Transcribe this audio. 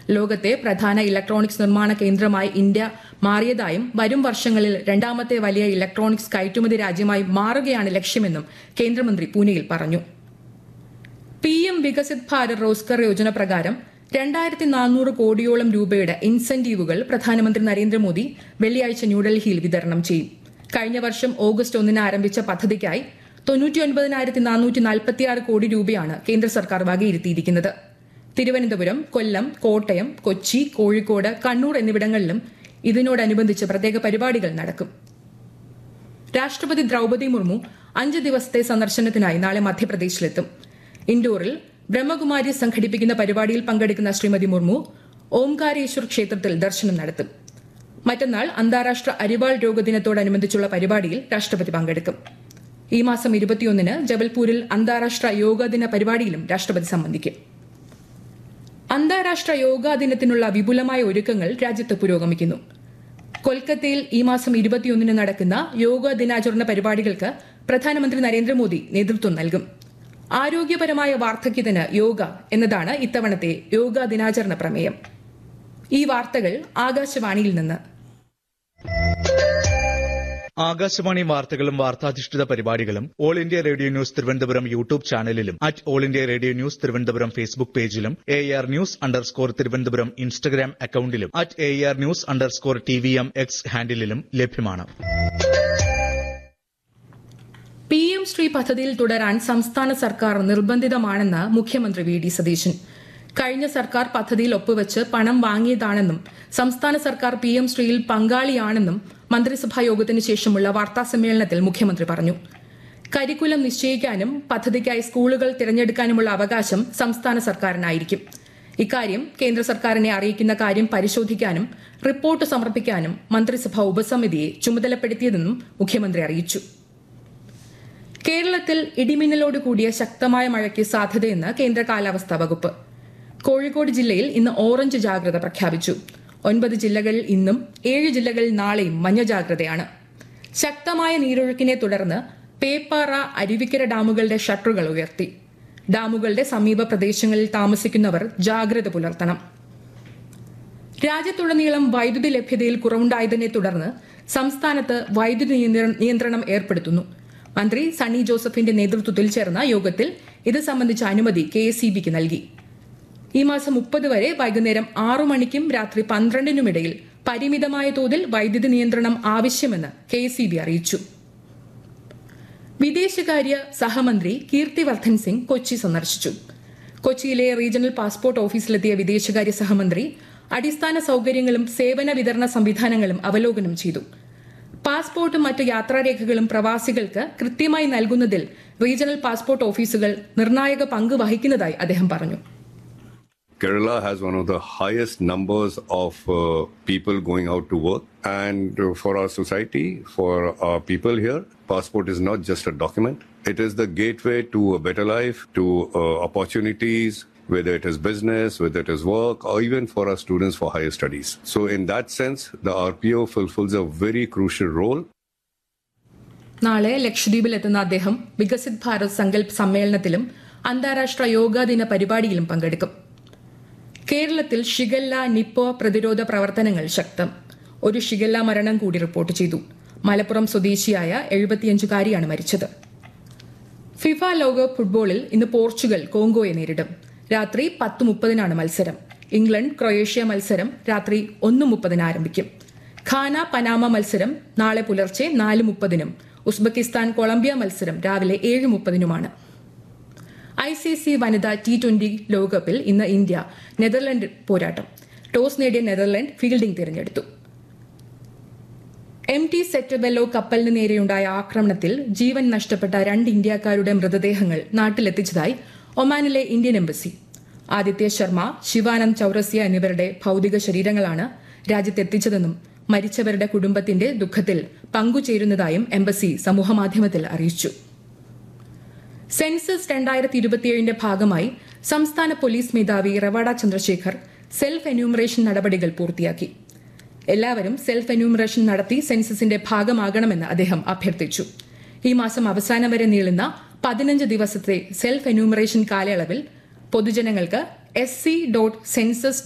ലോകത്തെ പ്രധാന ഇലക്ട്രോണിക്സ് നിർമ്മാണ കേന്ദ്രമായി ഇന്ത്യ മാറിയതായും വരും വർഷങ്ങളിൽ രണ്ടാമത്തെ വലിയ ഇലക്ട്രോണിക്സ് കയറ്റുമതി രാജ്യമായി മാറുകയാണ് ലക്ഷ്യമെന്നും കേന്ദ്രമന്ത്രി പൂനെയിൽ പറഞ്ഞു പി എം വികസിത് ഭാരത് റോസ്കർ യോജന പ്രകാരം രണ്ടായിരത്തി നാനൂറ് കോടിയോളം രൂപയുടെ ഇൻസെന്റീവുകൾ പ്രധാനമന്ത്രി നരേന്ദ്രമോദി വെള്ളിയാഴ്ച ന്യൂഡൽഹിയിൽ വിതരണം ചെയ്യും കഴിഞ്ഞ വർഷം ഓഗസ്റ്റ് ഒന്നിന് ആരംഭിച്ച പദ്ധതിക്കായി തൊണ്ണൂറ്റിയൊൻപതിനായിരത്തി നാനൂറ്റി നാൽപ്പത്തിയാറ് കോടി രൂപയാണ് കേന്ദ്ര സർക്കാർ വകയിരുത്തിയിരിക്കുന്നത് തിരുവനന്തപുരം കൊല്ലം കോട്ടയം കൊച്ചി കോഴിക്കോട് കണ്ണൂർ എന്നിവിടങ്ങളിലും ഇതിനോടനുബന്ധിച്ച് പ്രത്യേക പരിപാടികൾ നടക്കും രാഷ്ട്രപതി ദ്രൗപദി മുർമു അഞ്ച് ദിവസത്തെ സന്ദർശനത്തിനായി നാളെ മധ്യപ്രദേശിലെത്തും ഇൻഡോറിൽ ബ്രഹ്മകുമാരി സംഘടിപ്പിക്കുന്ന പരിപാടിയിൽ പങ്കെടുക്കുന്ന ശ്രീമതി മുർമു ഓംകാരേശ്വർ ക്ഷേത്രത്തിൽ ദർശനം നടത്തും മറ്റന്നാൾ അന്താരാഷ്ട്ര അരിവാൾ രോഗദിനത്തോടനുബന്ധിച്ചുള്ള പരിപാടിയിൽ രാഷ്ട്രപതി പങ്കെടുക്കും ഈ മാസം ഇരുപത്തിയൊന്നിന് ജബൽപൂരിൽ അന്താരാഷ്ട്ര യോഗാ ദിന പരിപാടിയിലും രാഷ്ട്രപതി സംബന്ധിക്കും അന്താരാഷ്ട്ര യോഗാ ദിനത്തിനുള്ള വിപുലമായ ഒരുക്കങ്ങൾ രാജ്യത്ത് പുരോഗമിക്കുന്നു കൊൽക്കത്തയിൽ ഈ മാസം ഇരുപത്തിയൊന്നിന് നടക്കുന്ന യോഗാ ദിനാചരണ പരിപാടികൾക്ക് പ്രധാനമന്ത്രി നരേന്ദ്രമോദി നേതൃത്വം നൽകും ആരോഗ്യപരമായ വാർദ്ധക്യത്തിന് യോഗ എന്നതാണ് ഇത്തവണത്തെ യോഗാ ദിനാചരണ പ്രമേയം ഈ വാർത്തകൾ ആകാശവാണിയിൽ നിന്ന് ആകാശവാണി വാർത്തകളും വാർത്താധിഷ്ഠിത പരിപാടികളും all India radio news Thiruvananthapuram YouTube ചാനലിലും at all India radio news Thiruvananthapuram Facebook പേജിലും A R news underscore Thiruvananthapuram Instagram അക്കൌണ്ടിലും at A R news underscore T V M X ഹാൻഡിലും ലഭ്യമാണ് പി എം ശ്രീ പദ്ധതിയിൽ തുടരാൻ സംസ്ഥാന സർക്കാർ നിർബന്ധിതമാണെന്ന് മുഖ്യമന്ത്രി വി ഡി സതീശൻ കഴിഞ്ഞ സർക്കാർ പദ്ധതിയിൽ ഒപ്പുവെച്ച് പണം വാങ്ങിയതാണെന്നും സംസ്ഥാന സർക്കാർ പി എം ശ്രീയിൽ പങ്കാളിയാണെന്നും മന്ത്രിസഭാ യോഗത്തിന് ശേഷമുള്ള വാർത്താ സമ്മേളനത്തിൽ മുഖ്യമന്ത്രി പറഞ്ഞു കരിക്കുലം നിശ്ചയിക്കാനും പദ്ധതിക്കായി സ്കൂളുകൾ തിരഞ്ഞെടുക്കാനുമുള്ള അവകാശം സംസ്ഥാന സർക്കാരിനായിരിക്കും ഇക്കാര്യം കേന്ദ്ര സർക്കാരിനെ അറിയിക്കുന്ന കാര്യം പരിശോധിക്കാനും റിപ്പോർട്ട് സമർപ്പിക്കാനും മന്ത്രിസഭാ ഉപസമിതിയെ ചുമതലപ്പെടുത്തിയതെന്നും മുഖ്യമന്ത്രി അറിയിച്ചു കേരളത്തിൽ ഇടിമിന്നലോട് കൂടിയ ശക്തമായ മഴയ്ക്ക് സാധ്യതയെന്ന് കേന്ദ്ര കാലാവസ്ഥാ വകുപ്പ് കോഴിക്കോട് ജില്ലയിൽ ഇന്ന് ഓറഞ്ച് ജാഗ്രത പ്രഖ്യാപിച്ചു ഒൻപത് ജില്ലകളിൽ ഇന്നും ഏഴ് ജില്ലകളിൽ നാളെയും മഞ്ഞ ജാഗ്രതയാണ് ശക്തമായ നീരൊഴുക്കിനെ തുടർന്ന് പേപ്പാറ അരുവിക്കര ഡാമുകളുടെ ഷട്ടറുകൾ ഉയർത്തി ഡാമുകളുടെ സമീപ പ്രദേശങ്ങളിൽ താമസിക്കുന്നവർ ജാഗ്രത പുലർത്തണം രാജ്യത്തുടനീളം വൈദ്യുതി ലഭ്യതയിൽ കുറവുണ്ടായതിനെ തുടർന്ന് സംസ്ഥാനത്ത് വൈദ്യുതി നിയന്ത്ര- നിയന്ത്രണം ഏർപ്പെടുത്തുന്നു മന്ത്രി സണ്ണി ജോസഫിന്റെ നേതൃത്വത്തിൽ ചേർന്ന യോഗത്തിൽ ഇത് സംബന്ധിച്ച അനുമതി കെ എസ് നൽകി ഈ മാസം മുപ്പത് വരെ വൈകുന്നേരം ആറു മണിക്കും രാത്രി പന്ത്രണ്ടിനുമിടയിൽ പരിമിതമായ തോതിൽ വൈദ്യുതി നിയന്ത്രണം ആവശ്യമെന്ന് കെ അറിയിച്ചു വിദേശകാര്യ സഹമന്ത്രി കീർത്തിവർദ്ധൻ സിംഗ് കൊച്ചി സന്ദർശിച്ചു കൊച്ചിയിലെ റീജിയണൽ പാസ്പോർട്ട് ഓഫീസിലെത്തിയ വിദേശകാര്യ സഹമന്ത്രി അടിസ്ഥാന സൌകര്യങ്ങളും സേവന വിതരണ സംവിധാനങ്ങളും അവലോകനം ചെയ്തു പാസ്പോർട്ടും മറ്റ് യാത്രാരേഖകളും പ്രവാസികൾക്ക് കൃത്യമായി നൽകുന്നതിൽ റീജിയണൽ പാസ്പോർട്ട് ഓഫീസുകൾ നിർണായക പങ്ക് വഹിക്കുന്നതായി അദ്ദേഹം പറഞ്ഞു Kerala has one of the highest numbers of uh, people going out to work. And uh, for our society, for our people here, passport is not just a document. It is the gateway to a better life, to uh, opportunities, whether it is business, whether it is work, or even for our students for higher studies. So in that sense, the RPO fulfills a very crucial role. നാളെ ലക്ഷദ്വീപിലെത്തുന്ന അദ്ദേഹം വികസിത് ഭാരത് സങ്കല്പ് സമ്മേളനത്തിലും അന്താരാഷ്ട്ര യോഗാ ദിന പരിപാടിയിലും പങ്കെടുക്കും കേരളത്തിൽ shigella നിപ്പോ പ്രതിരോധ പ്രവർത്തനങ്ങൾ ശക്തം ഒരു ഷിഗല്ല മരണം കൂടി റിപ്പോർട്ട് ചെയ്തു മലപ്പുറം സ്വദേശിയായ എഴുപത്തിയഞ്ചുകാരിയാണ് മരിച്ചത് ഫിഫ ലോകകപ്പ് ഫുട്ബോളിൽ ഇന്ന് പോർച്ചുഗൽ കോങ്കോയെ നേരിടും രാത്രി പത്ത് മുപ്പതിനാണ് മത്സരം ഇംഗ്ലണ്ട് ക്രൊയേഷ്യ മത്സരം രാത്രി ഒന്ന് മുപ്പതിന് ആരംഭിക്കും ഖാന പനാമ മത്സരം നാളെ പുലർച്ചെ നാല് മുപ്പതിനും ഉസ്ബെക്കിസ്ഥാൻ കൊളംബിയ മത്സരം രാവിലെ ഏഴ് മുപ്പതിനുമാണ് ഐ സി സി വനിതാ ടി ട്വന്റി ലോകകപ്പിൽ ഇന്ന് ഇന്ത്യ നെതർലൻഡ് പോരാട്ടം ടോസ് നേടിയ നെതർലൻഡ് ഫീൽഡിംഗ് തിരഞ്ഞെടുത്തു എം ടി സെറ്റബെല്ലോ കപ്പലിന് നേരെയുണ്ടായ ആക്രമണത്തിൽ ജീവൻ നഷ്ടപ്പെട്ട രണ്ട് ഇന്ത്യക്കാരുടെ മൃതദേഹങ്ങൾ നാട്ടിലെത്തിച്ചതായി ഒമാനിലെ ഇന്ത്യൻ എംബസി ആദിത്യ ശർമ്മ ശിവാനന്ദ് ചൌറസിയ എന്നിവരുടെ ഭൌതിക ശരീരങ്ങളാണ് രാജ്യത്തെത്തിച്ചതെന്നും മരിച്ചവരുടെ കുടുംബത്തിന്റെ ദുഃഖത്തിൽ പങ്കുചേരുന്നതായും എംബസി സമൂഹമാധ്യമത്തിൽ അറിയിച്ചു സെൻസസ് രണ്ടായിരത്തി ഇരുപത്തിയേഴിന്റെ ഭാഗമായി സംസ്ഥാന പോലീസ് മേധാവി റവാഡ ചന്ദ്രശേഖർ സെൽഫ് എന്യൂമറേഷൻ നടപടികൾ പൂർത്തിയാക്കി എല്ലാവരും സെൽഫ് എന്യൂമറേഷൻ നടത്തി സെൻസസിന്റെ ഭാഗമാകണമെന്ന് അദ്ദേഹം അഭ്യർത്ഥിച്ചു ഈ മാസം അവസാനം വരെ നീളുന്ന പതിനഞ്ച് ദിവസത്തെ സെൽഫ് എന്യൂമറേഷൻ കാലയളവിൽ പൊതുജനങ്ങൾക്ക് എസ് സി ഡോട്ട് സെൻസസ്